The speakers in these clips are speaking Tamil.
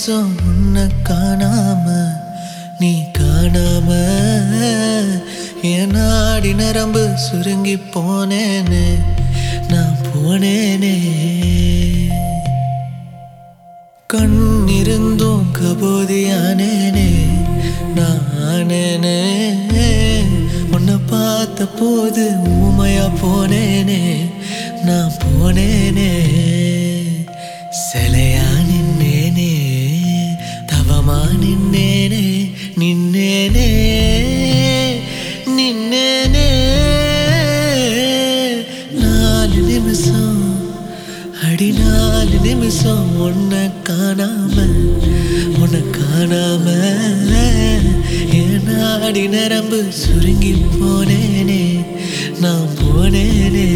நிமிஷம் உன்னை காணாம நீ காணாம என் நாடி நரம்பு சுருங்கி போனேனே நான் போனேனே கண் இருந்தும் கபோதியானேனே நானேனே உன்னை பார்த்த போது ஊமையா போனேனே நான் போனேனே சிலையா நின்னேனே தவமா நின்னேனே நின்னேனே நின்னேனே நாலு நிமிஷம் அடி நாலு நிமிஷம் உன்னை காணாம உன்னை காணாம என் நாடி நரம்பு சுருங்கி போனேனே நான் போனேனே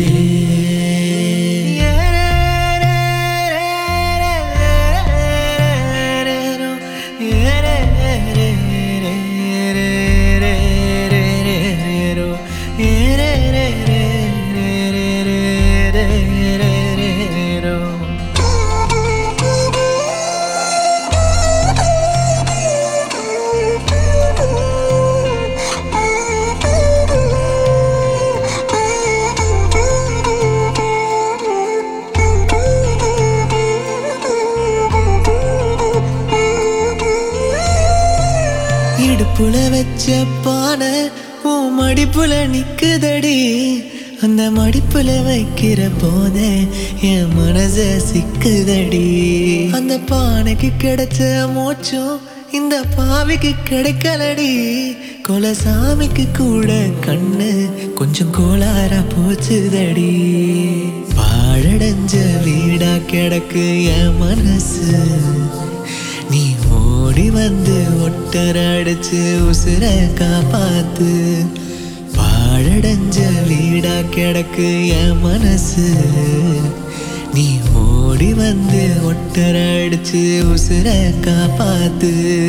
இடுப்புல வச்ச பானை உன் மடிப்புல நிக்குதடி அந்த மடிப்புல வைக்கிற போதே என் மனச சிக்குதடி அந்த பானைக்கு கிடைச்ச மோச்சம் இந்த பாவிக்கு கிடைக்கலடி கொலசாமிக்கு கூட கண்ணு கொஞ்சம் கோளாரா போச்சுதடி பாழடைஞ்ச வீடா கிடக்கு என் மனசு நீ ஓடி வந்து ஒட்டர அடிச்சு உசுர காப்பாத்து பாழடைஞ்ச வீடா கிடக்கு என் மனசு நீ ஓடி வந்து ஒட்டர அடிச்சு உசுர காப்பாத்து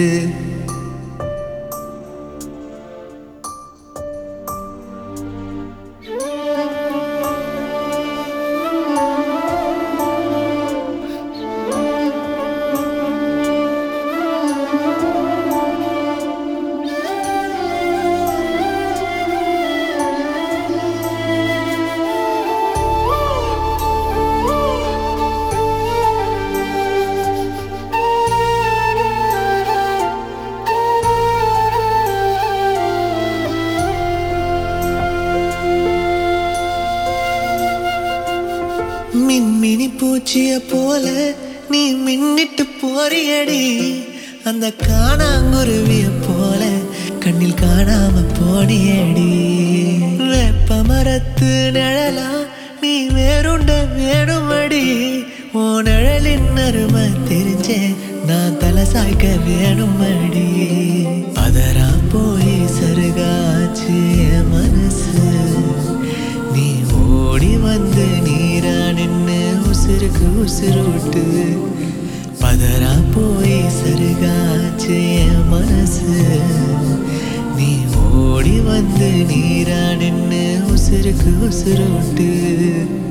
மின்மினி பூச்சிய போல நீ மின்னிட்டு போறியடி அந்த காணாங்குருவிய போல கண்ணில் காணாம போனியடி வெப்ப மரத்து நிழலா நீ வேறுண்ட வேணுமடி ஓ நிழலின் அருமை தெரிஞ்சே நான் தலை சாய்க்க வேணுமடி அதரா போய் சருகாச்சு என் மனசு நீ ஓடி வந்து நீரா நின்னு உசுருக்கு உசுருட்டு பதறா போய் சருகாச்சு என் மனசு நீ ஓடி வந்து நீரா நின்னு உசுருக்கு உசுருட்டு